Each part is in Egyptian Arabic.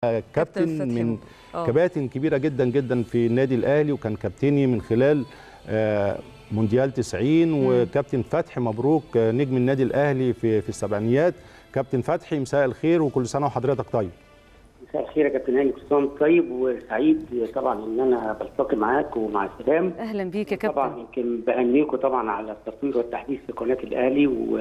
كابتن فتحي من مبروك. آه. كباتن كبيره جدا جدا في النادي الاهلي وكان كابتني من خلال آه، مونديال 90 وكابتن فتحي مبروك آه، نجم النادي الاهلي في في السبعينيات كابتن فتحي مساء الخير وكل سنه وحضرتك طيب مساء الخير يا كابتن هاني كل سنه وانت طيب وسعيد طبعا ان انا بلتقي معاك ومع سلام اهلا بيك يا طبعا كابتن يمكن بهنيكم طبعا على التطوير والتحديث في قناه الاهلي و...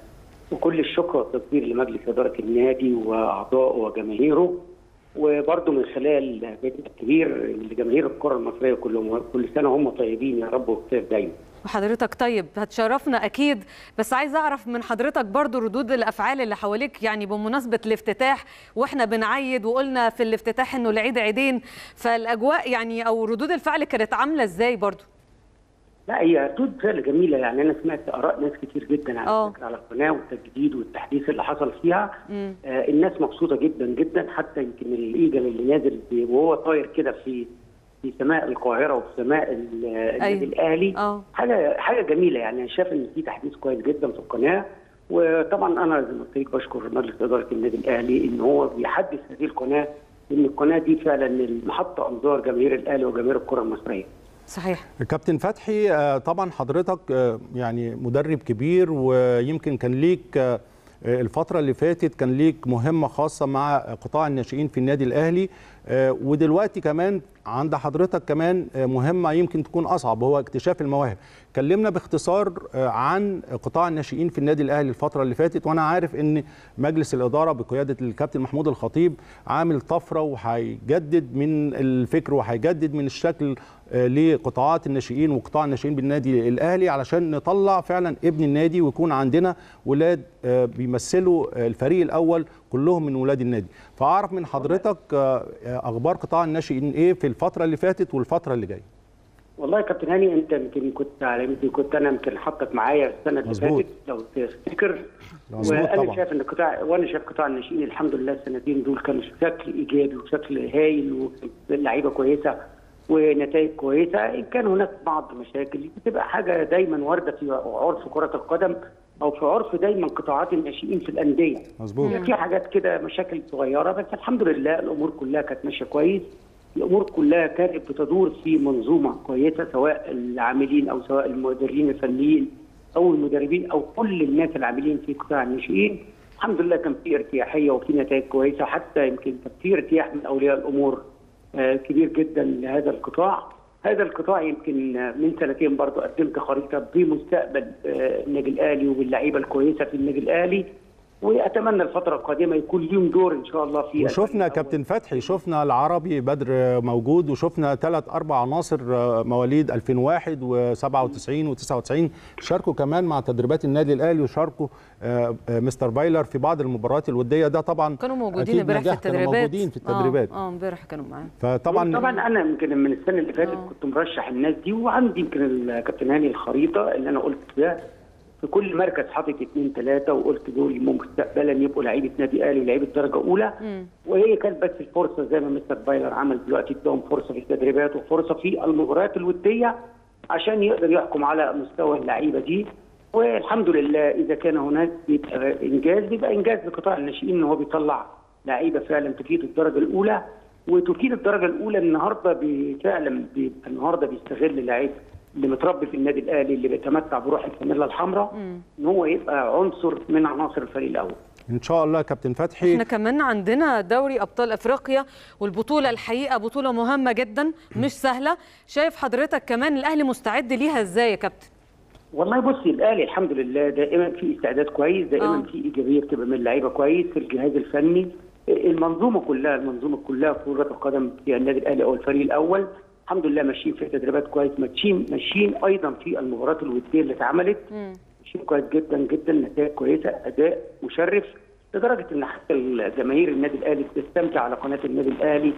وكل الشكر والتقدير لمجلس اداره النادي واعضائه وجماهيره وبرضه من خلال بيتنا الكبير لجماهير الكره المصريه كلهم كل سنه هم طيبين يا رب وبخير دايما وحضرتك طيب هتشرفنا اكيد بس عايز اعرف من حضرتك برضو ردود الافعال اللي حواليك يعني بمناسبه الافتتاح واحنا بنعيد وقلنا في الافتتاح انه العيد عيدين فالاجواء يعني او ردود الفعل كانت عامله ازاي برضو لا هي ردود فعل جميله يعني انا سمعت اراء ناس كتير جدا على آه. فكره على القناه والتجديد والتحديث اللي حصل فيها مم. آه الناس مبسوطه جدا جدا حتى يمكن الايجل اللي نازل ب- وهو طاير كده في في سماء القاهره وفي سماء ال- النادي الاهلي اه حاجه حاجه جميله يعني انا شايف ان في تحديث كويس جدا في القناه وطبعا انا زي ما قلت لك بشكر مجلس اداره النادي الاهلي ان هو بيحدث هذه القناه ان القناه دي فعلا المحطه انظار جماهير الاهلي وجماهير الكره المصريه صحيح كابتن فتحي آه، طبعا حضرتك آه، يعني مدرب كبير ويمكن كان ليك آه، الفترة اللي فاتت كان ليك مهمة خاصة مع قطاع الناشئين في النادي الأهلي آه، ودلوقتي كمان عند حضرتك كمان آه، مهمة يمكن تكون أصعب وهو اكتشاف المواهب كلمنا باختصار آه، عن قطاع الناشئين في النادي الأهلي الفترة اللي فاتت وأنا عارف أن مجلس الإدارة بقيادة الكابتن محمود الخطيب عامل طفرة وهيجدد من الفكر وهيجدد من الشكل آه، لقطاعات الناشئين وقطاع الناشئين بالنادي الاهلي علشان نطلع فعلا ابن النادي ويكون عندنا ولاد آه، بيمثلوا آه، الفريق الاول كلهم من ولاد النادي فاعرف من حضرتك آه، آه، اخبار قطاع الناشئين ايه في الفتره اللي فاتت والفتره اللي جايه والله يا كابتن هاني انت يمكن كنت على يمكن كنت انا يمكن حاطك معايا السنه اللي مظبوط. فاتت لو تفتكر مظبوط وانا طبعا. شايف ان قطاع وانا شايف قطاع الناشئين الحمد لله السنتين دول كانوا بشكل ايجابي وشكل هايل واللعيبه كويسه ونتائج كويسه ان كان هناك بعض المشاكل بتبقى حاجه دايما وارده في عرف كره القدم او في عرف دايما قطاعات الناشئين في الانديه مظبوط في حاجات كده مشاكل صغيره بس الحمد لله الامور كلها كانت ماشيه كويس الامور كلها كانت بتدور في منظومه كويسه سواء العاملين او سواء المدربين الفنيين او المدربين او كل الناس العاملين في قطاع الناشئين الحمد لله كان في ارتياحيه وفي نتائج كويسه حتى يمكن كان في ارتياح من اولياء الامور آه، كبير جدا لهذا القطاع هذا القطاع يمكن آه، من سنتين برضو قدمت خريطه بمستقبل آه، النادي الاهلي وباللعيبه الكويسه في النادي الاهلي واتمنى الفتره القادمه يكون ليهم دور ان شاء الله في وشفنا كابتن فتحي شفنا العربي بدر موجود وشفنا ثلاث اربع عناصر آه، مواليد 2001 و97 و99 شاركوا كمان مع تدريبات النادي الاهلي وشاركوا آه، آه، مستر بايلر في بعض المباريات الوديه ده طبعا كانوا موجودين أكيد امبارح في نجاح، كانوا التدريبات موجودين في التدريبات. اه اه امبارح كانوا معانا فطبعا طبعا انا يمكن من السنه اللي فاتت آه. كنت مرشح الناس دي وعندي يمكن الكابتن هاني الخريطه اللي انا قلت ده في كل مركز حاطط اثنين ثلاثه وقلت دول مستقبلا يبقوا لعيبه نادي اهلي ولاعيبه درجه اولى مم. وهي كانت بس الفرصه زي ما مستر بايلر عمل دلوقتي اداهم فرصه في التدريبات وفرصه في المباريات الوديه عشان يقدر يحكم على مستوى اللعيبه دي والحمد لله اذا كان هناك بيبقى انجاز بيبقى انجاز لقطاع الناشئين ان هو بيطلع لعيبه فعلا تفيد الدرجه الاولى وتفيد الدرجه الاولى النهارده بي- فعلا بيبقى النهارده بيستغل اللعيب اللي متربي في النادي الاهلي اللي بيتمتع بروح الفانيلا الحمراء ان هو يبقى عنصر من عناصر الفريق الاول ان شاء الله يا كابتن فتحي احنا كمان عندنا دوري ابطال افريقيا والبطوله الحقيقه بطوله مهمه جدا مش سهله شايف حضرتك كمان الاهلي مستعد ليها ازاي يا كابتن والله بصي الاهلي الحمد لله دائما في استعداد كويس دائما آه. في ايجابيه بتبقى من اللعيبه كويس في الجهاز الفني المنظومه كلها المنظومه كلها في كره القدم في النادي الاهلي او الفريق الاول الحمد لله ماشيين في تدريبات كويس ماشيين ماشيين ايضا في المباريات الوديه اللي اتعملت مم. ماشيين كويس جدا جدا نتائج كويسه اداء مشرف لدرجه ان حتى الجماهير النادي الاهلي بتستمتع على قناه النادي الاهلي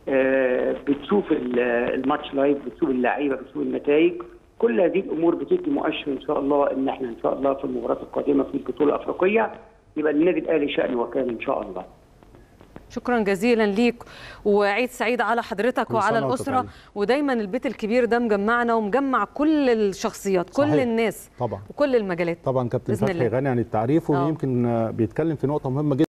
آه، بتشوف ال- الماتش لايف بتشوف اللعيبه بتشوف النتائج كل هذه الامور بتدي مؤشر ان شاء الله ان احنا ان شاء الله في المباراه القادمه في البطوله الافريقيه يبقى النادي الاهلي شان وكان ان شاء الله شكرا جزيلا ليك وعيد سعيد على حضرتك كل وعلى سنة وأنت الاسره طيب. ودايما البيت الكبير ده مجمعنا ومجمع كل الشخصيات كل صحيح. الناس طبعا وكل المجالات طبعا كابتن بإذن فتحي الله. غني عن التعريف آه. ويمكن آه، بيتكلم في نقطه مهمه جدا